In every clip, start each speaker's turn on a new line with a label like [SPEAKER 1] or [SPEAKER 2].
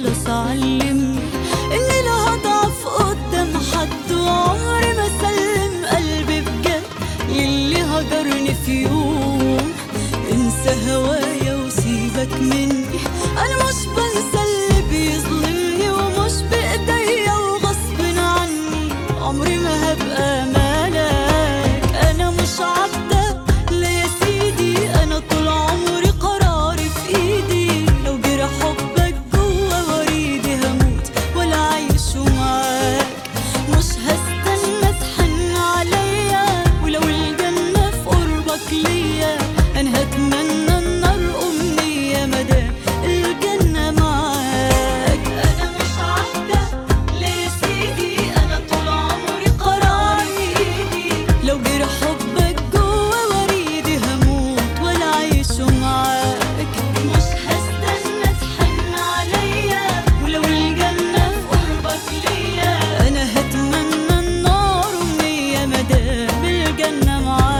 [SPEAKER 1] خلاص علمني اني لا هضعف قدام حد وعمري ما سلم قلبي بجد للي هجرني في يوم انسى هوايا وسيبك مني انا مش بنسى اللي بيظلمني ومش بايديا وغصب عني عمري ما هبقى مالك انا مش عبدة لا يا سيدي انا طول عمري قراري في ايدي لو جرى حبك جوا وريدي هموت ولا عايش معاك مش هستنى تحن عليا ولو الجنة في قربك ليا انا هتمنى النار امنية مدام الجنة معاك انا مش عبدة ليه يا سيدي انا طول عمري قراري في ايدي لو جرى حبك جوا وريدي هموت ولا عايش معاك مش هستنى تحن عليا ولو الجنة في قربك ليا انا هتمنى النار امنية مدام الجنة معاك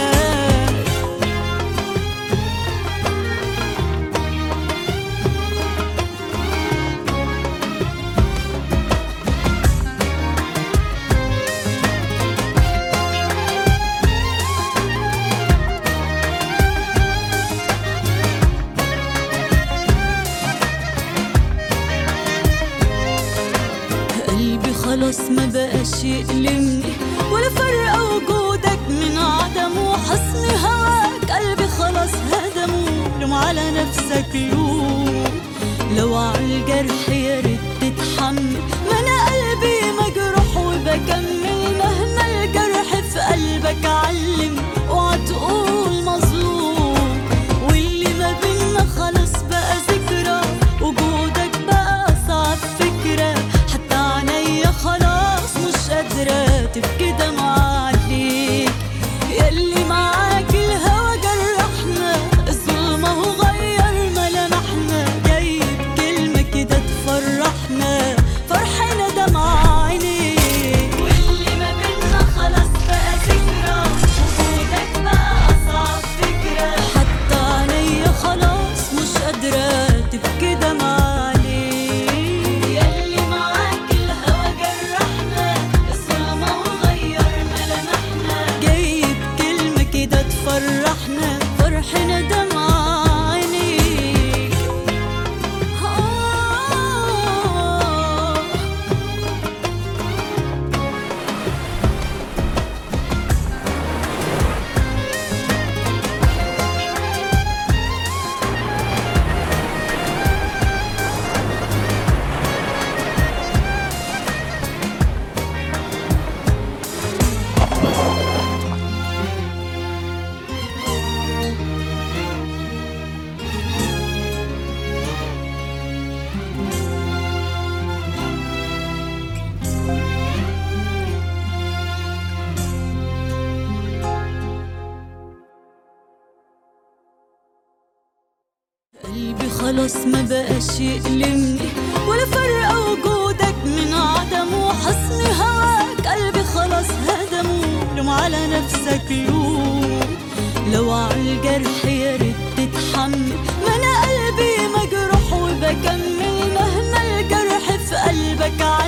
[SPEAKER 1] قلبي خلاص ما بقاش يألمني ولا فرق وجودك من عدمه حصن هواك قلبي خلاص هدمه لوم على نفسك لوم لو عالجرح يا ريت تتحمل ما انا قلبي مجروح وبكمل مهما الجرح في قلبك علم اوعى تقول مظلوم واللي ما بينا خلاص بقى ذكرى وجودك بقى أصعب فكرة حتى عينيا خلاص مش قادرة تبكي دمعة عليك ياللي معاك الهوى جرحنا الظلم اهو غير ملامحنا جايب كلمة كده تفرحنا فرحنا دمع عينيك واللي ما بينا خلاص بقى ذكرى وجودك بقى أصعب فكرة حتى عينيا خلاص مش قادرة تبكي دمع عليك ياللي معاك الهوى جرحنا الظلم اهو غير ملامحنا جايب كلمة كده تفرحنا فرحنا دمع عينيك آه قلبي خلاص ما بقاش يألمني ولا فرق وجودك من عدمه حصن هواك قلبي خلاص هدمه لوم على نفسك لوم لو عالجرح يا ريت تتحمل ما انا قلبي مجروح وبكمل مهما الجرح في قلبك